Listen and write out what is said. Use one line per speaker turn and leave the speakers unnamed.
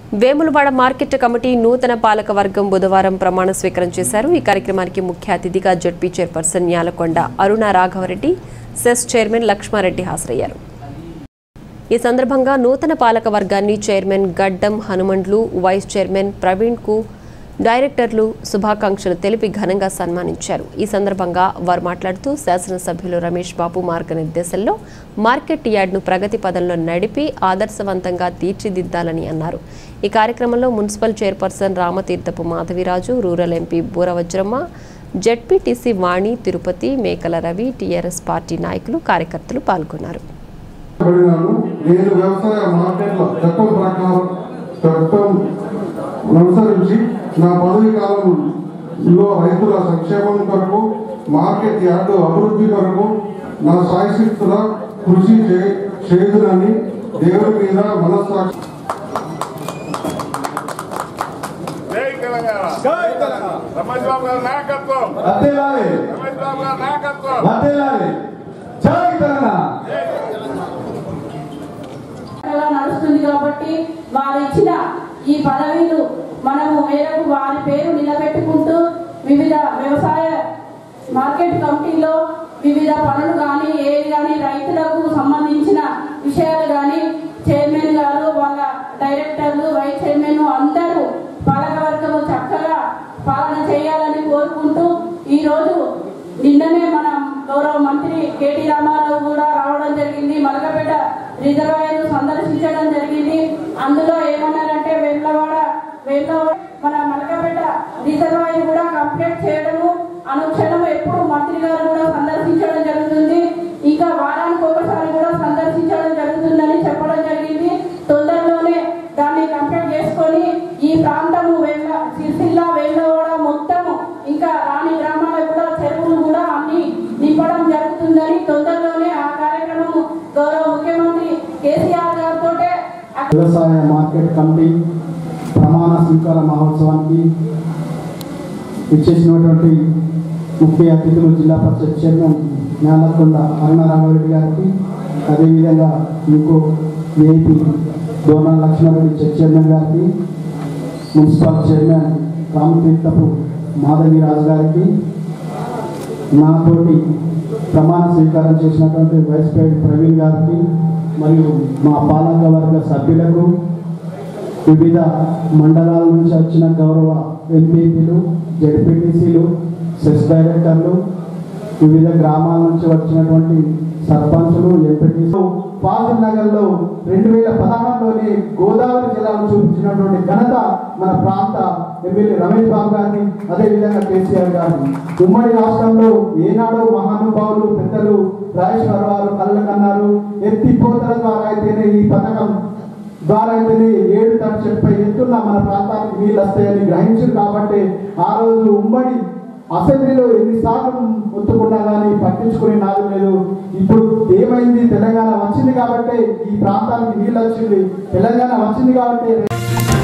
Vemulawada market committee నూతన పాలక వర్గం బుధవారం ప్రమాణ స్వీకారం చేశారు ఈ కార్యక్రమానికి ముఖ్య అతిథిగా ZP chairperson Nyalakonda Aruna Raghavareddy cess chairman Lakshmareddy హాజరయ్యారు ఈ సందర్భంగా నూతన పాలక వర్గాన్ని చైర్మన్ గడ్డం హనుమండ్లు వైస్ చైర్మన్ ప్రవీణ్ కు డైరెక్టర్లు శుభాకాంక్షలు తెలిపి ఘనంగా సన్మానించారు ఈ సందర్భంగా వారు మాట్లాడుతూ శాసనసభ్యులు రమేష్ బాబు మార్గనిర్దేశంలో మార్కెట్ యార్డ్ను ప్రగతి పదంలో నడిపి ఆదర్శవంతంగా తీర్చిదిద్దాలని అన్నారు ఈ కార్యక్రమంలో municipal chairperson Ramatheerthapu Madhaviraju rural MP Booravajramma ZPTC Vani Tirupati Mekala Ravi TRS party నాయకులు కార్యకర్తలు పాల్గొన్నారు
పడినాను నేను వ్యవసాయ మార్కెట్ల చట్టం ప్రకారం చట్టం అనుసరించి నా పదవి కాలంలో రైతుల సంక్షేమం కొరకు మార్కెట్ యార్డు అభివృద్ధి కొరకు నా సాయశక్తుల కృషి చే- చేదునని దేవుడి మీద మనస్సాక్షి
జై తెలంగాణ జై తెలంగాణ రమేష్ బాబు గారి నాయకత్వం
వర్ధిల్లాలి
రమేష్ బాబు గారి నాయకత్వం
వర్ధిల్లాలి జై తెలంగాణ
ఎలా నడుస్తుంది కాబట్టి వారు ఇచ్చిన ఈ పదవిలు మనము మేరకు వారి పేరు నిలబెట్టుకుంటూ వివిధ వ్యవసాయ మార్కెట్ కమిటీలో వివిధ పనులు కానీ ఏది కానీ రైతులకు సంబంధించిన విషయాలు కానీ చైర్మన్ గారు వాళ్ళ డైరెక్టర్లు వైస్ చైర్మన్ అందరూ పాలకవర్గము చక్కగా పాలన చేయాలని కోరుకుంటూ ఈరోజు నిన్ననే మన గౌరవ మంత్రి కేటీ రామారావు కూడా రావడం జరిగింది మలకపేట రిజర్వాయర్ సందర్శించడం జరిగింది అందులో ఏమన్నారంటే వెమ్లవాడ వెమ్లవాడ మన మలకపేట రిజర్వాయర్ కూడా కంప్లీట్ చేయడము అనుక్షణం ఎప్పుడు మంత్రి గారు కూడా సందర్శించడం జరుగుతుంది ఇంకా వారానికి ఒకసారి కూడా సందర్శించడం జరుగుతుందని చెప్పడం జరిగింది తొందరలోనే దాన్ని కంప్లీట్ చేసుకొని ఈ ప్రాంతము వెమ్ల సిరిసిల్ల వేములవాడ మొత్తము ఇంకా రాణి గ్రామాలకు కూడా చెరువులు కూడా అన్ని నింపడం జరుగుతుందని తొందరలోనే ఆ కార్యక్రమం గౌరవ ముఖ్యమంత్రి కేసీఆర్ గారితో
వ్యవసాయ మార్కెట్ కమిటీ ప్రమాణ స్వీకార మహోత్సవానికి ఇచ్చేసినటువంటి ముఖ్య అతిథులు జిల్లా పరిషత్ చైర్మన్ జ్ఞానకొండ అరుణారామరెడ్డి గారికి అదేవిధంగా ఇంకో AP Dona Lakshmareddy chair chairman గారికి మున్సిపల్ చైర్మన్ రామతీర్థపు మాధవి రాజు గారికి నాతోటి ప్రమాణ స్వీకారం చేసినటువంటి వైస్ ప్రెసిడెంట్ ప్రవీణ్ గారికి మరియు మా పాలక వర్గ సభ్యులకు వివిధ మండలాల నుంచి వచ్చిన గౌరవ ఎంపీపీలు జడ్పీటీసీలు సెస్ డైరెక్టర్లు వివిధ గ్రామాల నుంచి వచ్చినటువంటి సర్పంచులు ఎంపీటీసీలు ఫాజల్ నగర్లో రెండు వేల పదహారులోని గోదావరి జిల్లాను చూపించినటువంటి ఘనత మన ప్రాంత ఎమ్మెల్యే రమేష్ బాబు గారిని అదేవిధంగా కేసీఆర్ గారిని ఉమ్మడి రాష్ట్రంలో ఏనాడో మహానుభావులు పెద్దలు రాజేశ్వర వారు కళ్ళ కన్నారు ఎత్తిపోతల ద్వారా అయితేనే ఈ పథకం ద్వారా అయితేనే ఏడు తట్టు చెప్పే ఎత్తున్న మన ప్రాంతానికి నీళ్ళు వస్తాయని గ్రహించారు కాబట్టి ఆ రోజు ఉమ్మడి అసెంబ్లీలో ఎన్నిసార్లు ఒత్తుకున్నా కానీ పట్టించుకునే నాదు లేదు ఇప్పుడు ఏమైంది తెలంగాణ వచ్చింది కాబట్టి ఈ ప్రాంతానికి నీళ్ళు వచ్చింది తెలంగాణ వచ్చింది కాబట్టి